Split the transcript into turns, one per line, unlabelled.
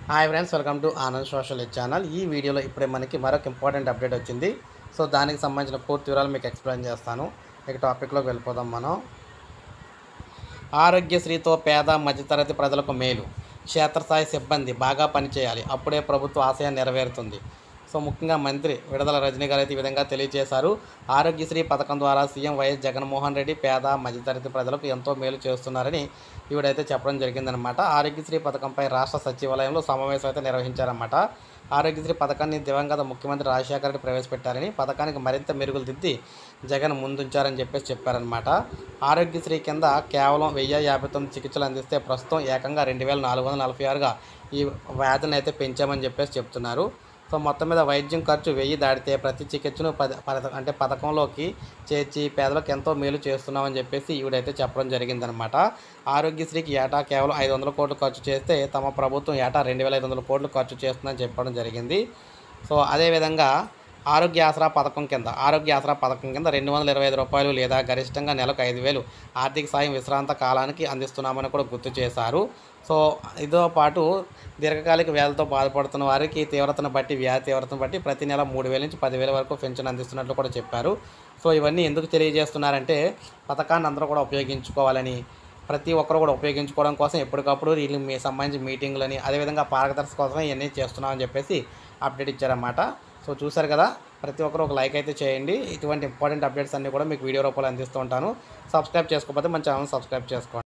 hi friends welcome to Anand social channel ఈ వీడియోలో ఇప్పుడే మనకి మరొక ఇంపార్టెంట్ అప్డేట్ వచ్చింది సో దానికి సంబంధించిన పూర్తి వివరాలు మీకు ఎక్స్ప్లెయిన్ చేస్తాను ఇక టాపిక్లోకి వెళ్ళిపోదాం మనం ఆరోగ్యశ్రీతో పేద మధ్యతరగతి ప్రజలకు మేలు క్షేత్రస్థాయి సిబ్బంది బాగా పనిచేయాలి అప్పుడే ప్రభుత్వ ఆశయం నెరవేరుతుంది సో ముఖ్యంగా మంత్రి విడుదల రజనీ గారు అయితే ఈ విధంగా తెలియజేశారు ఆరోగ్యశ్రీ పథకం ద్వారా సీఎం వైఎస్ జగన్మోహన్ రెడ్డి పేద మధ్యతరగతి ప్రజలకు ఎంతో మేలు చేస్తున్నారని ఈవిడైతే చెప్పడం జరిగిందనమాట ఆరోగ్యశ్రీ పథకంపై రాష్ట్ర సచివాలయంలో సమావేశం అయితే నిర్వహించారన్నమాట ఆరోగ్యశ్రీ పథకాన్ని దివంగత ముఖ్యమంత్రి రాజశేఖర రెడ్డి ప్రవేశపెట్టారని పథకానికి మరింత మెరుగులు దిద్ది జగన్ ముందుంచారని చెప్పేసి చెప్పారనమాట ఆరోగ్యశ్రీ కింద కేవలం వెయ్యి యాభై తొమ్మిది చికిత్సలు అందిస్తే ప్రస్తుతం ఏకంగా రెండు వేల నాలుగు వందల నలభై ఆరుగా ఈ వ్యాధిని అయితే పెంచామని చెప్పేసి చెప్తున్నారు సో మొత్తం మీద వైద్యం ఖర్చు వెయ్యి దాటితే ప్రతి చికిత్సను పద పద- అంటే పథకంలోకి చేర్చి పేదలకు ఎంతో మేలు చేస్తున్నామని చెప్పేసి ఈవిడైతే చెప్పడం జరిగిందనమాట ఆరోగ్యశ్రీకి ఏటా కేవలం ఐదు వందల కోట్లు ఖర్చు చేస్తే తమ ప్రభుత్వం ఏటా రెండు వేల ఐదు వందల కోట్లు ఖర్చు చేస్తుందని చెప్పడం జరిగింది సో అదేవిధంగా ఆరోగ్య ఆసరా పథకం కింద ఆరోగ్య ఆసరా పథకం కింద రెండు వందల ఇరవై ఐదు రూపాయలు లేదా గరిష్టంగా నెలకు ఐదు వేలు ఆర్థిక సాయం విశ్రాంత కాలానికి అందిస్తున్నామని కూడా గుర్తు చేశారు సో ఇదో పాటు దీర్ఘకాలిక వ్యాధులతో బాధపడుతున్న వారికి తీవ్రతను బట్టి వ్యాధి తీవ్రతను బట్టి ప్రతి నెల మూడు వేల నుంచి పదివేల వరకు పెన్షన్ అందిస్తున్నట్లు కూడా చెప్పారు సో ఇవన్నీ ఎందుకు తెలియజేస్తున్నారంటే పథకాన్ని అందరూ కూడా ఉపయోగించుకోవాలని ప్రతి ఒక్కరు కూడా ఉపయోగించుకోవడం కోసం ఎప్పటికప్పుడు వీళ్ళు మీ సంబంధించి మీటింగ్లని అదేవిధంగా పారదర్శక కోసం ఇవన్నీ చేస్తున్నామని చెప్పేసి అప్డేట్ ఇచ్చారన్నమాట సో చూసారు కదా ప్రతి ఒక్కరు ఒక లైక్ అయితే చేయండి ఇటువంటి ఇంపార్టెంట్ అప్డేట్స్ అన్నీ కూడా మీకు వీడియో రూపంలో అందిస్తూ ఉంటాను సబ్స్క్రైబ్ చేసుకోకపోతే మన ఛానల్ సబ్స్క్రైబ్ చేసుకోండి